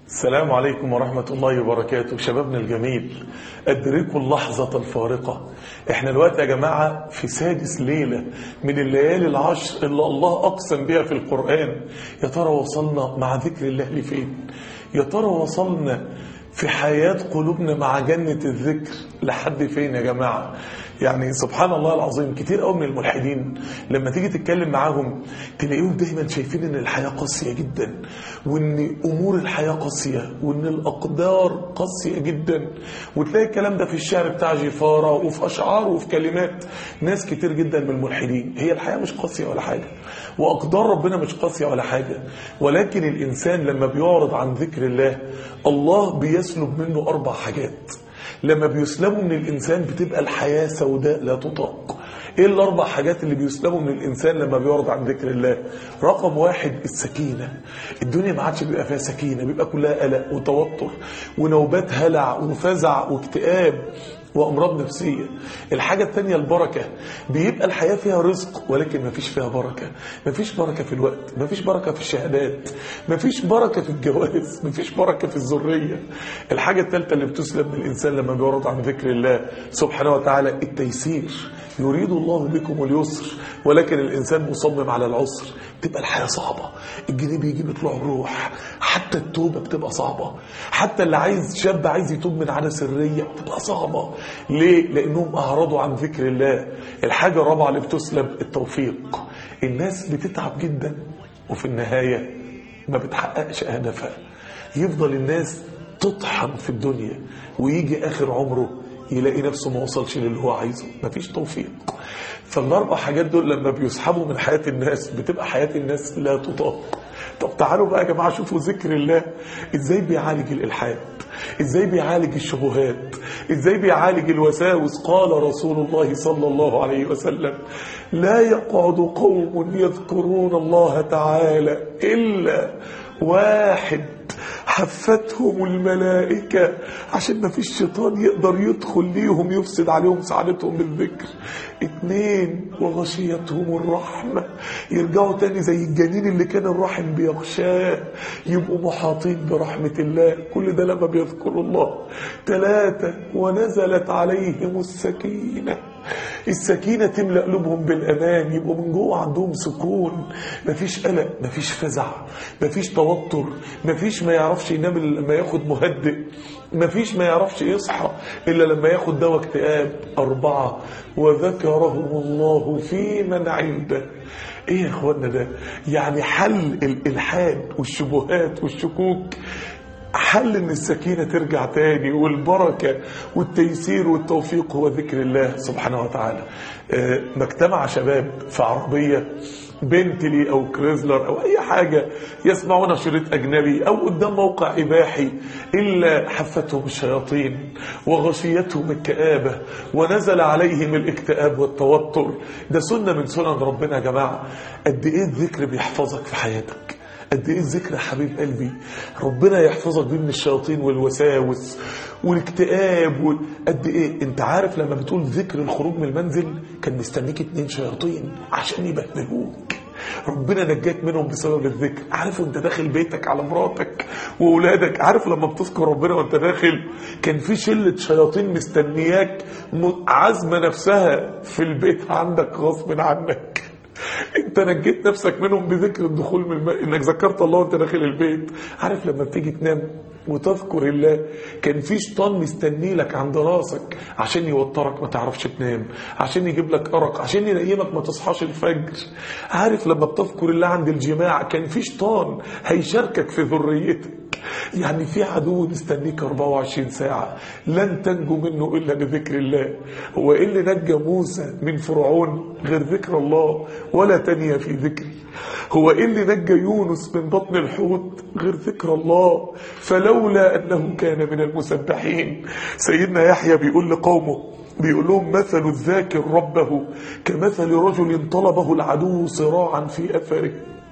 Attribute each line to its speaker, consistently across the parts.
Speaker 1: السلام عليكم ورحمة الله وبركاته شبابنا الجميل أدركوا اللحظة الفارقة احنا الوقت يا جماعة في سادس ليلة من الليالي العشر اللي الله أقسم بها في القرآن يا ترى وصلنا مع ذكر الله لفين يا ترى وصلنا في حياة قلوبنا مع جنة الذكر لحد فين يا جماعة يعني سبحان الله العظيم كتير قوي من الملحدين لما تيجي تتكلم معاهم تلاقيهم دايما شايفين ان الحياة قاسية جدا وان امور الحياة قاسية وان الاقدار قاسية جدا وتلاقي الكلام ده في الشعر بتاع جفارة وفي اشعار وفي كلمات ناس كتير جدا من الملحدين هي الحياة مش قاسية ولا حاجة واقدار ربنا مش قاسية ولا حاجة ولكن الانسان لما بيعرض عن ذكر الله الله بيسلب منه اربع حاجات لما بيسلبوا من الإنسان بتبقى الحياة سوداء لا تطاق ايه الاربع حاجات اللي بيسلبوا من الانسان لما بيعرض عن ذكر الله رقم واحد السكينة الدنيا ما عادش بيبقى فيها سكينة بيبقى كلها قلق وتوتر ونوبات هلع وفزع واكتئاب وامراض نفسيه الحاجه الثانيه البركه بيبقى الحياه فيها رزق ولكن ما فيش فيها بركه ما فيش بركه في الوقت ما فيش بركه في الشهادات ما فيش بركه في الجواز ما فيش بركه في الذريه الحاجه الثالثه اللي بتسلب من الانسان لما بيعرض عن ذكر الله سبحانه وتعالى التيسير يريد الله بكم اليسر ولكن الانسان مصمم على العسر تبقى الحياه صعبه الجنيه بيجي بيطلع الروح حتى التوبه بتبقى صعبه حتى اللي عايز شاب عايز يتوب من عاده سريه بتبقى صعبه ليه؟ لأنهم أعرضوا عن ذكر الله الحاجة الرابعة اللي بتسلب التوفيق الناس بتتعب جدا وفي النهاية ما بتحققش هدفها يفضل الناس تطحن في الدنيا ويجي آخر عمره يلاقي نفسه ما وصلش للي هو عايزه مفيش توفيق فالأربع حاجات دول لما بيسحبوا من حياة الناس بتبقى حياة الناس لا تطاق طب تعالوا بقى يا جماعة شوفوا ذكر الله ازاي بيعالج الإلحاد ازاي بيعالج الشبهات ازاي بيعالج الوساوس قال رسول الله صلى الله عليه وسلم لا يقعد قوم يذكرون الله تعالى إلا واحد حفتهم الملائكة عشان ما فيش شيطان يقدر يدخل ليهم يفسد عليهم سعادتهم بالذكر اتنين وغشيتهم الرحمة يرجعوا تاني زي الجنين اللي كان الرحم بيغشاه يبقوا محاطين برحمة الله كل ده لما بيذكروا الله تلاتة ونزلت عليهم السكينة السكينة تملأ قلوبهم بالأمان يبقوا من جوه عندهم سكون مفيش قلق مفيش فزع مفيش توتر مفيش ما يعرفش ينام إلا لما ياخد مهدئ مفيش ما يعرفش يصحى إلا لما ياخد دواء اكتئاب أربعة وذكرهم الله في من عنده ايه يا اخوانا ده يعني حل الالحاد والشبهات والشكوك حل ان السكينة ترجع تاني والبركة والتيسير والتوفيق هو ذكر الله سبحانه وتعالى مجتمع شباب في عربية بنتلي او كريزلر او اي حاجة يسمعون شريط اجنبي او قدام موقع اباحي الا حفتهم الشياطين وغشيتهم الكآبة ونزل عليهم الاكتئاب والتوتر ده سنة من سنن ربنا يا جماعة قد ايه الذكر بيحفظك في حياتك قد ايه الذكر يا حبيب قلبي ربنا يحفظك بيه من الشياطين والوساوس والاكتئاب قد ايه انت عارف لما بتقول ذكر الخروج من المنزل كان مستنيك اتنين شياطين عشان يبهدلوك ربنا نجاك منهم بسبب الذكر عارف وانت داخل بيتك على مراتك واولادك عارف لما بتذكر ربنا وانت داخل كان في شله شياطين مستنياك عزمه نفسها في البيت عندك غصب عنك انت نجيت نفسك منهم بذكر الدخول من الم... انك ذكرت الله وانت داخل البيت عارف لما بتيجي تنام وتذكر الله كان في شيطان مستني لك عند راسك عشان يوترك ما تعرفش تنام عشان يجيب لك ارق عشان ينيمك ما تصحاش الفجر عارف لما بتذكر الله عند الجماع كان في شيطان هيشاركك في ذريتك يعني في عدو مستنيك 24 ساعة لن تنجو منه إلا بذكر الله هو إيه اللي نجى موسى من فرعون غير ذكر الله ولا تنيا في ذكري هو إيه اللي نجى يونس من بطن الحوت غير ذكر الله فلولا أنه كان من المسبحين سيدنا يحيى بيقول لقومه بيقول لهم مثل الذاكر ربه كمثل رجل طلبه العدو صراعا في أثره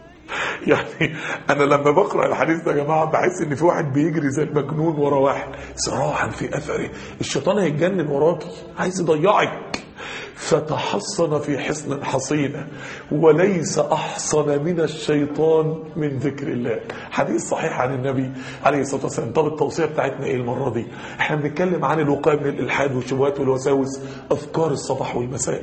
Speaker 1: يعني انا لما بقرا الحديث ده يا جماعه بحس ان في واحد بيجري زي المجنون ورا واحد صراحا في اثره الشيطان هيتجنن وراكي عايز يضيعك فتحصن في حصن حصينة وليس أحصن من الشيطان من ذكر الله حديث صحيح عن النبي عليه الصلاة والسلام طب التوصية بتاعتنا ايه المرة دي احنا بنتكلم عن الوقاية من الإلحاد والشبهات والوساوس أذكار الصباح والمساء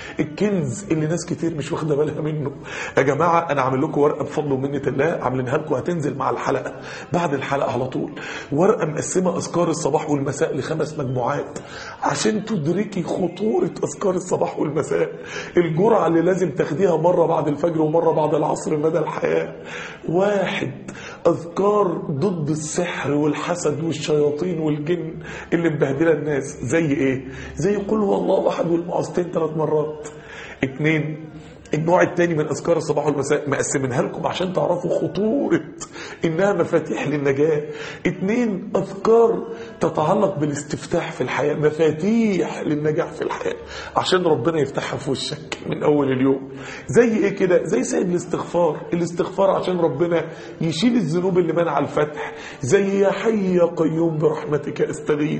Speaker 1: الكنز اللي ناس كتير مش واخدة بالها منه يا جماعة أنا عامل لكم ورقة بفضل ومنة الله عاملينها لكم هتنزل مع الحلقة بعد الحلقة على طول ورقة مقسمة أذكار الصباح والمساء لخمس مجموعات عشان تدركي خطورة أذكار الصباح والمساء الجرعة اللي لازم تاخديها مرة بعد الفجر ومرة بعد العصر مدى الحياة واحد أذكار ضد السحر والحسد والشياطين والجن اللي مبهدلة الناس زي إيه؟ زي قل هو الله أحد والمعوذتين ثلاث مرات اتنين النوع الثاني من اذكار الصباح والمساء مقسمينها لكم عشان تعرفوا خطوره انها مفاتيح للنجاه اتنين اذكار تتعلق بالاستفتاح في الحياه مفاتيح للنجاح في الحياه عشان ربنا يفتحها في وشك من اول اليوم زي ايه كده زي سيد الاستغفار الاستغفار عشان ربنا يشيل الذنوب اللي منع الفتح زي يا حي يا قيوم برحمتك استغيث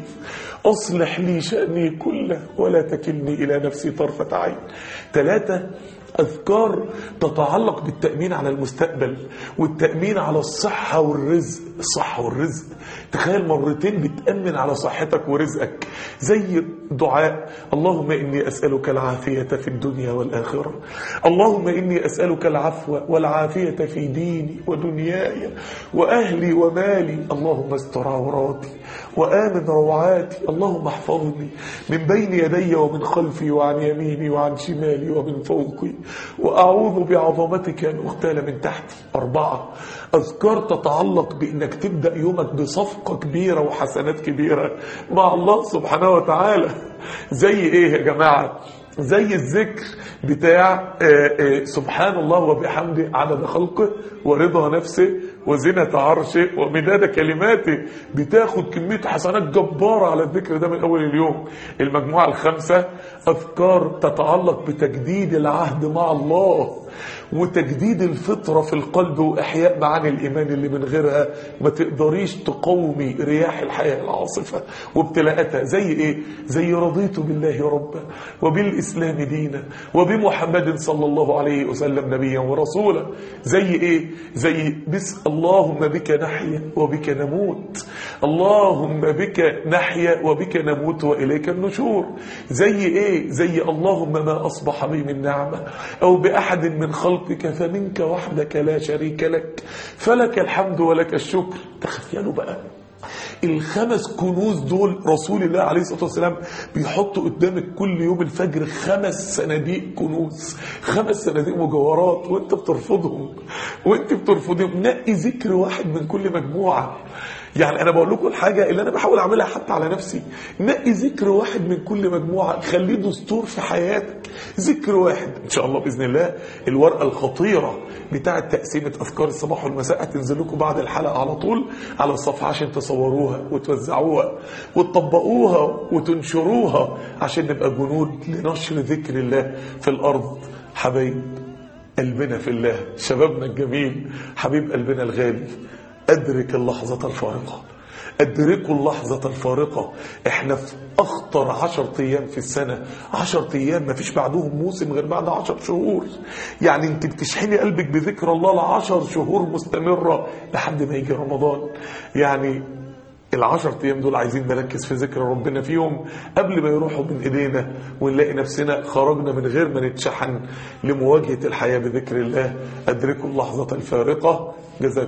Speaker 1: اصلح لي شاني كله ولا تكلني الى نفسي طرفه عين ثلاثه أذكار تتعلق بالتأمين على المستقبل والتأمين على الصحة والرزق الصحة والرزق تخيل مرتين بتأمن على صحتك ورزقك زي دعاء اللهم إني أسألك العافية في الدنيا والآخرة اللهم إني أسألك العفو والعافية في ديني ودنياي وأهلي ومالي اللهم استر عوراتي وآمن روعاتي اللهم احفظني من بين يدي ومن خلفي وعن يميني وعن شمالي ومن فوقي وأعوذ بعظمتك أن أغتال من تحتي أربعة أذكار تتعلق بأنك تبدأ يومك بصفقة كبيرة وحسنات كبيرة مع الله سبحانه وتعالى زي إيه يا جماعة زي الذكر بتاع آآ آآ سبحان الله وبحمده عدد خلقه ورضا نفسه وزنة عرشه ومداد كلماته بتاخد كمية حسنات جبارة على الذكر ده من أول اليوم المجموعة الخامسة أذكار تتعلق بتجديد العهد مع الله وتجديد الفطرة في القلب وإحياء معاني الإيمان اللي من غيرها ما تقدريش تقومي رياح الحياة العاصفة وابتلاءاتها زي إيه؟ زي رضيت بالله ربا وبالإسلام دينا وبمحمد صلى الله عليه وسلم نبيا ورسولا زي إيه؟ زي بس اللهم بك نحيا وبك نموت اللهم بك نحيا وبك نموت وإليك النشور زي إيه؟ زي اللهم ما أصبح بي من نعمة أو بأحد من خلقك فمنك وحدك لا شريك لك فلك الحمد ولك الشكر تخيلوا بقى الخمس كنوز دول رسول الله عليه الصلاة والسلام بيحطوا قدامك كل يوم الفجر خمس صناديق كنوز خمس صناديق مجوهرات وانت بترفضهم وانت بترفضهم نقي ذكر واحد من كل مجموعة يعني انا بقول لكم الحاجه اللي انا بحاول اعملها حتى على نفسي نقي ذكر واحد من كل مجموعه خليه دستور في حياتك ذكر واحد ان شاء الله باذن الله الورقه الخطيره بتاعه تقسيمه اذكار الصباح والمساء هتنزل لكم بعد الحلقه على طول على الصفحه عشان تصوروها وتوزعوها وتطبقوها وتنشروها عشان نبقى جنود لنشر ذكر الله في الارض حبايب قلبنا في الله شبابنا الجميل حبيب قلبنا الغالي أدرك اللحظة الفارقة أدركوا اللحظة الفارقة احنا في أخطر عشر أيام في السنة عشر أيام ما فيش بعدهم موسم غير بعد عشر شهور يعني انت بتشحني قلبك بذكر الله لعشر شهور مستمرة لحد ما يجي رمضان يعني العشر ايام دول عايزين نركز في ذكر ربنا فيهم قبل ما يروحوا من ايدينا ونلاقي نفسنا خرجنا من غير ما نتشحن لمواجهة الحياة بذكر الله أدركوا اللحظة الفارقة جزاكم